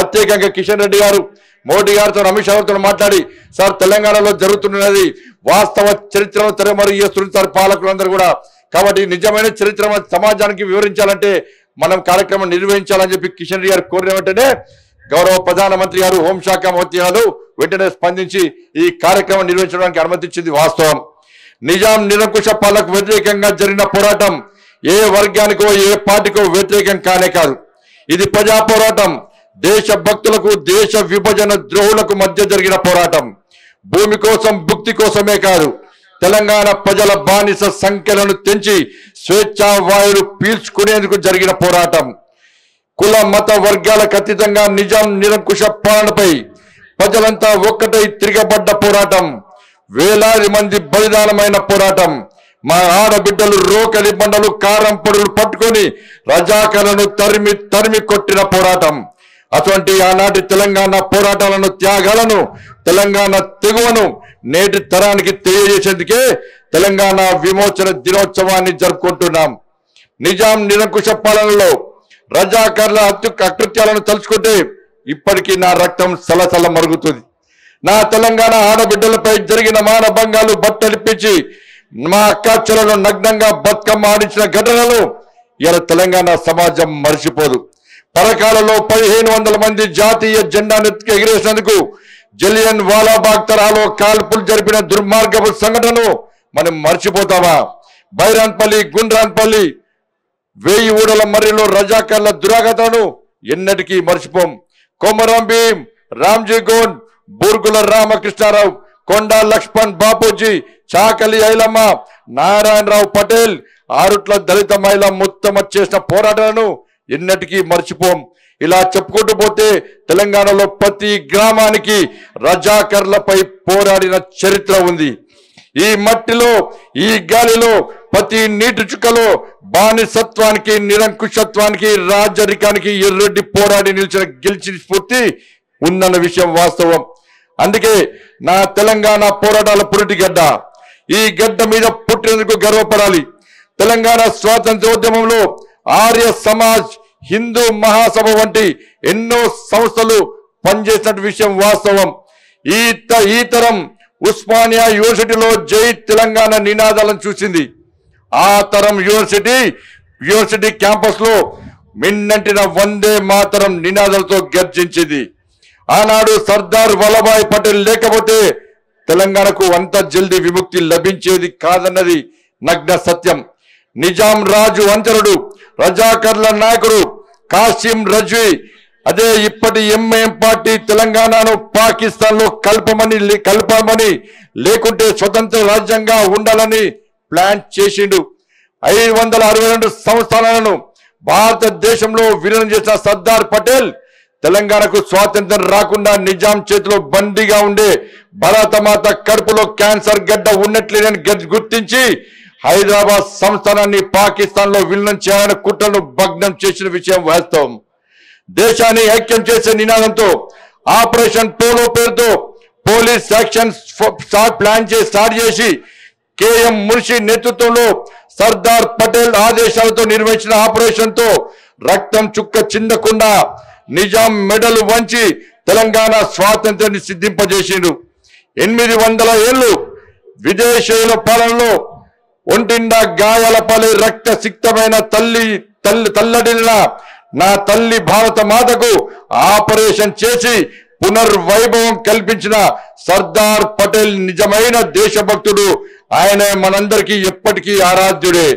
ప్రత్యేకంగా కిషన్ రెడ్డి గారు మోడీ గారితో అమిత్ షా గారితో మాట్లాడి సార్ తెలంగాణలో జరుగుతున్నది వాస్తవ చరిత్రను తెరమరు చేస్తున్నారు సార్ పాలకులందరూ కూడా కాబట్టి నిజమైన చరిత్ర సమాజానికి వివరించాలంటే మనం కార్యక్రమం నిర్వహించాలని చెప్పి కిషన్ రెడ్డి గారు కోరిన వెంటనే గౌరవ ప్రధానమంత్రి గారు హోంశాఖ మంత్రి గారు వెంటనే స్పందించి ఈ కార్యక్రమం నిర్వహించడానికి అనుమతించింది వాస్తవం నిజాం నిరంకుశ పాలకు వ్యతిరేకంగా జరిగిన పోరాటం ఏ వర్గానికో ఏ పార్టీకో వ్యతిరేకం కానే కాదు ఇది ప్రజా పోరాటం దేశ భక్తులకు దేశ విభజన ద్రోహులకు మధ్య జరిగిన పోరాటం భూమి కోసం భుక్తి కోసమే కాదు తెలంగాణ ప్రజల బానిస సంఖ్యలను తెంచి స్వేచ్ఛా వాయులు పీల్చుకునేందుకు జరిగిన పోరాటం కుల మత వర్గాలకు అతీతంగా నిజాం నిరంకుశ పాలనపై ప్రజలంతా ఒక్కటై తిరగబడ్డ పోరాటం వేలాది మంది బలిదానమైన పోరాటం మా ఆడబిడ్డలు రోకలి బండలు కారం పొడులు పట్టుకొని రజాకలను తరిమి తరిమి కొట్టిన పోరాటం అటువంటి ఆనాటి తెలంగాణ పోరాటాలను త్యాగాలను తెలంగాణ తెగువను నేటి తరానికి తెలియజేసేందుకే తెలంగాణ విమోచన దినోత్సవాన్ని జరుపుకుంటున్నాం నిజాం నిరంకుశ పాలనలో రజాకారుల అత్యు అకృత్యాలను తలుచుకుంటే ఇప్పటికీ నా రక్తం సలసల మరుగుతుంది నా తెలంగాణ ఆడబిడ్డలపై జరిగిన మానభంగాలు బట్టలిప్పించి మా అక్కాచెలను నగ్నంగా బతుకమ్మ ఆడించిన ఘటనలు ఇలా తెలంగాణ సమాజం మర్చిపోదు పరకాలలో పదిహేను వందల మంది జాతీయ జెండాను ఎగిరేసినందుకు జలియన్ వాలాబాగ్ తరహాలో కాల్పులు జరిపిన దుర్మార్గపు సంఘటనను మనం మర్చిపోతామా బైరాన్పల్లి గుండ్రాన్పల్లి వేయి ఊడల మర్రిలో రజాకర్ల దురాగతను ఎన్నటికీ మర్చిపోం కొమరం భీం రామ్జీ గోండ్ బూర్గుల రామకృష్ణారావు కొండా లక్ష్మణ్ బాపూజీ చాకలి ఐలమ్మ నారాయణరావు పటేల్ ఆరుట్ల దళిత మహిళ ముత్తమ చేసిన పోరాటాలను ఎన్నటికీ మర్చిపోం ఇలా చెప్పుకుంటూ పోతే తెలంగాణలో ప్రతి గ్రామానికి రజాకర్లపై పోరాడిన చరిత్ర ఉంది ఈ మట్టిలో ఈ గాలిలో ప్రతి నీటి చుక్కలో బానిసత్వానికి నిరంకుశత్వానికి రాజరికానికి ఎర్రెడ్డి పోరాడి నిలిచిన గెలిచిన స్ఫూర్తి ఉందన్న విషయం వాస్తవం అందుకే నా తెలంగాణ పోరాటాల పురిటి గడ్డ ఈ గడ్డ మీద పుట్టినందుకు గర్వపడాలి తెలంగాణ స్వాతంత్రోద్యమంలో ఆర్య సమాజ్ హిందూ మహాసభ వంటి ఎన్నో సంస్థలు పనిచేసిన విషయం వాస్తవం ఈ త- ఈ తరం ఉస్మానియా యూనివర్సిటీలో జై తెలంగాణ నినాదాలను చూసింది ఆ తరం యూనివర్సిటీ యూనివర్సిటీ క్యాంపస్ లో మిన్నంటిన వందే మాతరం నినాదాలతో గర్జించింది ఆనాడు సర్దార్ వల్లభాయ్ పటేల్ లేకపోతే తెలంగాణకు అంత జల్దీ విముక్తి లభించేది కాదన్నది నగ్న సత్యం నిజాం రాజు అంతరుడు రజాకర్ల నాయకుడు కాసిం రజ్వీ అదే ఇప్పటి ఎంఐఎం పార్టీ తెలంగాణను పాకిస్తాన్ లో కలపమని లే- కలపమని లేకుంటే స్వతంత్ర రాజ్యంగా ఉండాలని ప్లాన్ చేసిండు ఐదు వందల అరవై రెండు సంస్థానాలను భారతదేశంలో విలీనం చేసిన సర్దార్ పటేల్ తెలంగాణకు స్వాతంత్రం రాకుండా నిజాం చేతిలో బందీగా ఉండే భరతమాత కడుపులో క్యాన్సర్ గడ్డ ఉన్నట్లేదని గ- గుర్తించి హైదరాబాద్ సంస్థానాన్ని పాకిస్తాన్ లో విలీనం చేయాలని కుట్రను భగ్నం చేసిన విషయం వాస్తవం దేశాన్ని ఐక్యం చేసే నినాదంతో ఆపరేషన్ పోలో పేరుతో పోలీస్ యాక్షన్ స్టార్ట్ ప్లాన్ చేసి స్టార్ట్ చేసి కేఎం మున్షి నేతృత్వంలో సర్దార్ పటేల్ ఆదేశాలతో నిర్వహించిన ఆపరేషన్ తో రక్తం చుక్క చిందకుండా నిజాం మెడలు వంచి తెలంగాణ స్వాతంత్రాన్ని సిద్ధింపజేసిండు ఎనిమిది వందల ఏళ్ళు విదేశీయుల పాలనలో ఒంటిండా గాయాల పాలై రక్త సిక్తమైన తల్లి తల్లి తల్లడిల్లిన నా తల్లి భారత మాతకు ఆపరేషన్ చేసి పునర్వైభవం కల్పించిన సర్దార్ పటేల్ నిజమైన దేశభక్తుడు ఆయన మనందరికీ ఎప్పటికీ ఆరాధ్యుడే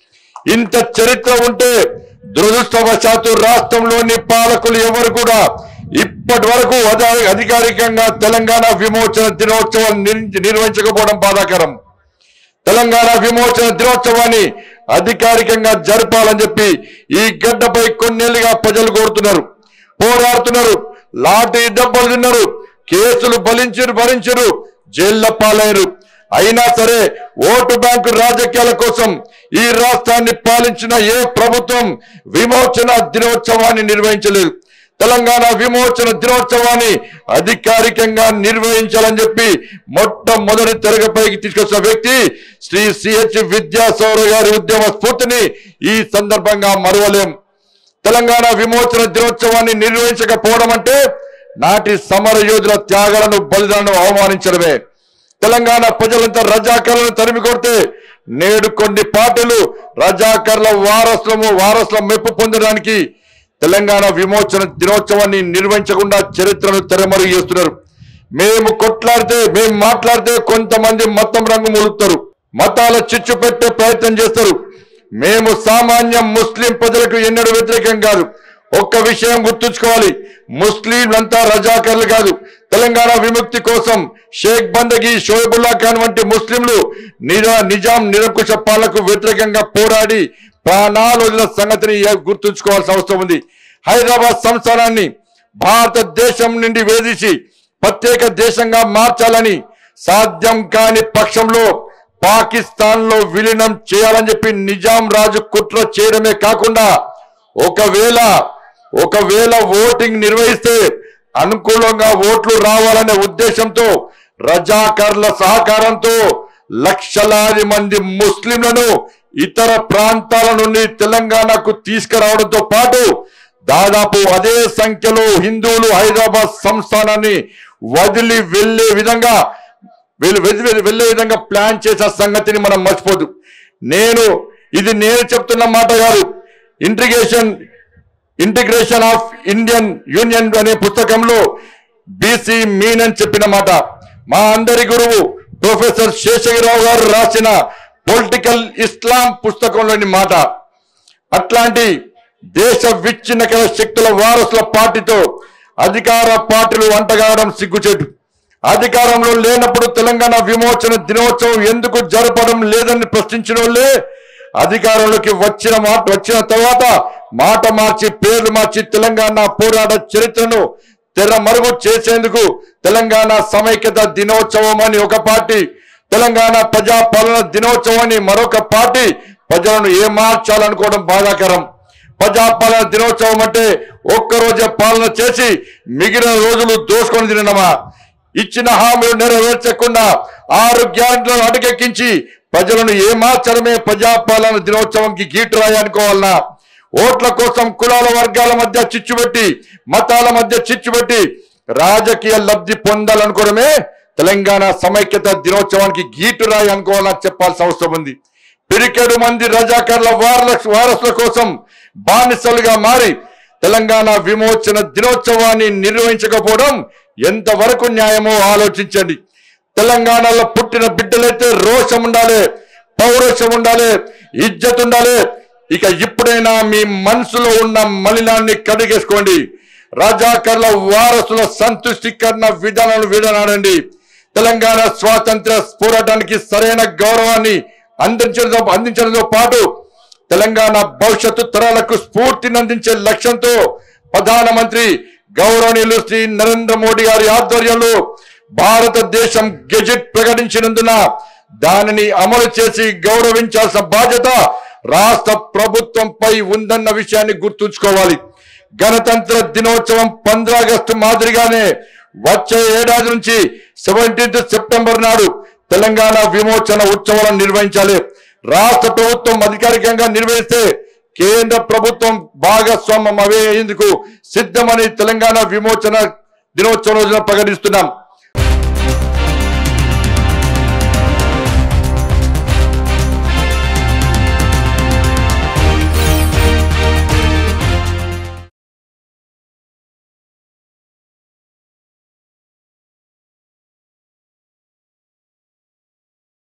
ఇంత చరిత్ర ఉంటే దురదృష్టవశాత్తు రాష్ట్రంలోని పాలకులు ఎవరు కూడా ఇప్పటి వరకు అధ- అధికారికంగా తెలంగాణ విమోచన దినోత్సవం నిర్- నిర్వహించకపోవడం బాధాకరం తెలంగాణ విమోచన దినోత్సవాన్ని అధికారికంగా జరపాలని చెప్పి ఈ గడ్డపై కొన్నేళ్లుగా ప్రజలు కోరుతున్నారు పోరాడుతున్నారు లాఠీ దెబ్బలు తిన్నారు కేసులు బలించరు భరించరు జైళ్ల పాలయ్యారు అయినా సరే ఓటు బ్యాంకు రాజకీయాల కోసం ఈ రాష్ట్రాన్ని పాలించిన ఏ ప్రభుత్వం విమోచన దినోత్సవాన్ని నిర్వహించలేదు తెలంగాణ విమోచన దినోత్సవాన్ని అధికారికంగా నిర్వహించాలని చెప్పి మొట్టమొదటి తెరగపైకి తీసుకొచ్చిన వ్యక్తి శ్రీ సిహెచ్ విద్యాసాగర్ గారి ఉద్యమ స్ఫూర్తిని ఈ సందర్భంగా మరవలేం తెలంగాణ విమోచన దినోత్సవాన్ని నిర్వహించకపోవడం అంటే నాటి సమర యోధుల త్యాగాలను బలిదానం అవమానించడమే తెలంగాణ ప్రజలంతా రజాకర్లను తరిమి కొడితే నేడు కొన్ని పార్టీలు రజాకర్ల వారసులము వారసుల మెప్పు పొందడానికి తెలంగాణ విమోచన దినోత్సవాన్ని నిర్వహించకుండా చరిత్రను తెరమరుగు చేస్తున్నారు మేము కొట్లాడితే మేము మాట్లాడితే కొంతమంది మతం రంగు మూలుపుతారు మతాల చిచ్చు పెట్టే ప్రయత్నం చేస్తారు మేము సామాన్య ముస్లిం ప్రజలకు ఎన్నడూ వ్యతిరేకం కాదు ఒక్క విషయం గుర్తుంచుకోవాలి ముస్లింలంతా రజాకర్లు కాదు తెలంగాణ విముక్తి కోసం షేక్ బందగి షోయబుల్లా ఖాన్ వంటి ముస్లింలు నిజా నిజాం నిరంకుశ పాలనకు వ్యతిరేకంగా పోరాడి ప్రాణాలు వదిలిన సంగతిని గుర్తుంచుకోవాల్సిన అవసరం ఉంది హైదరాబాద్ సంస్థానాన్ని భారతదేశం నుండి వేధించి ప్రత్యేక దేశంగా మార్చాలని సాధ్యం కాని పక్షంలో పాకిస్తాన్ లో విలీనం చేయాలని చెప్పి నిజాం రాజు కుట్ర చేయడమే కాకుండా ఒకవేళ ఒకవేళ ఓటింగ్ నిర్వహిస్తే అనుకూలంగా ఓట్లు రావాలనే ఉద్దేశంతో రజాకర్ల సహకారంతో లక్షలాది మంది ముస్లింలను ఇతర ప్రాంతాల నుండి తెలంగాణకు తీసుకురావడంతో పాటు దాదాపు అదే సంఖ్యలో హిందువులు హైదరాబాద్ సంస్థానాన్ని వదిలి వెళ్లే విధంగా వీళ్ళు వెళ్లి వెళ్లే విధంగా ప్లాన్ చేసే సంగతిని మనం మర్చిపోదు నేను ఇది నేను చెప్తున్న మాట కాదు integration integration of Indian union అనే పుస్తకంలో బీసీ మీన్ అని చెప్పిన మాట మా అందరి గురువు ప్రొఫెసర్ శేషగిరావు గారు రాసిన పొలిటికల్ ఇస్లాం పుస్తకంలోని మాట అట్లాంటి దేశ విచ్ఛిన్నకర శక్తుల వారసుల పార్టీతో అధికార పార్టీలు అంటగాడడం సిగ్గుచేటు అధికారంలో లేనప్పుడు తెలంగాణ విమోచన దినోత్సవం ఎందుకు జరపడం లేదని ప్రశ్నించిన వాళ్ళే అధికారంలోకి వచ్చిన మాట వచ్చిన తర్వాత మాట మార్చి పేర్లు మార్చి తెలంగాణ పోరాట చరిత్రను తెరమరుగు చేసేందుకు తెలంగాణ సమైక్యత దినోత్సవం అని ఒక పార్టీ తెలంగాణ ప్రజాపాలన దినోత్సవాన్ని మరొక పార్టీ ప్రజలను ఏమార్చాలనుకోవడం బాధాకరం ప్రజాపాలన దినోత్సవం అంటే ఒక్కరోజే పాలన చేసి మిగిలిన రోజులు దోసుకొని తినడమా ఇచ్చిన హామీలు నెరవేర్చకుండా ఆరు గ్యారెంట్లను అటకెక్కించి ప్రజలను ఏమార్చడమే ప్రజాపాలన దినోత్సవంకి గీటురాయి అనుకోవాలనా ఓట్ల కోసం కులాల వర్గాల మధ్య చిచ్చుపెట్టి మతాల మధ్య చిచ్చుపెట్టి రాజకీయ లబ్ధి పొందాలనుకోవడమే తెలంగాణ సమైక్యత దినోత్సవానికి గీటురాయి అనుకోవాలని చెప్పాల్సిన అవసరం ఉంది పిరికెడు మంది రజాకర్ల వారల వారసుల కోసం బానిసలుగా మారి తెలంగాణ విమోచన దినోత్సవాన్ని నిర్వహించకపోవడం ఎంతవరకు న్యాయమో ఆలోచించండి తెలంగాణలో పుట్టిన బిడ్డలైతే రోషం ఉండాలి పౌరుషం ఉండాలి ఇజ్జత్ ఉండాలి ఇక ఇప్పుడైనా మీ మనసులో ఉన్న మలినాన్ని కడిగేసుకోండి రాజాకర్ల వారసుల సంతుష్టికరణ విధానాలను విడనాడండి తెలంగాణ స్వాతంత్ర పోరాటానికి సరైన గౌరవాన్ని అందించడంతో అందించడంతో పాటు తెలంగాణ భవిష్యత్తు తరాలకు స్ఫూర్తిని అందించే లక్ష్యంతో ప్రధానమంత్రి గౌరవనీయులు శ్రీ నరేంద్ర మోడీ గారి ఆధ్వర్యంలో భారతదేశం గెజెట్ ప్రకటించినందున దానిని అమలు చేసి గౌరవించాల్సిన బాధ్యత రాష్ట్ర ప్రభుత్వంపై ఉందన్న విషయాన్ని గుర్తుంచుకోవాలి గణతంత్ర దినోత్సవం పంద్రా ఆగస్టు మాదిరిగానే వచ్చే ఏడాది నుంచి సెవెంటీన్త్ సెప్టెంబర్ నాడు తెలంగాణ విమోచన ఉత్సవాలను నిర్వహించాలి రాష్ట్ర ప్రభుత్వం అధికారికంగా నిర్వహిస్తే కేంద్ర ప్రభుత్వం భాగస్వామ్యం అయ్యేందుకు సిద్ధమని తెలంగాణ విమోచన దినోత్సవం రోజున ప్రకటిస్తున్నాం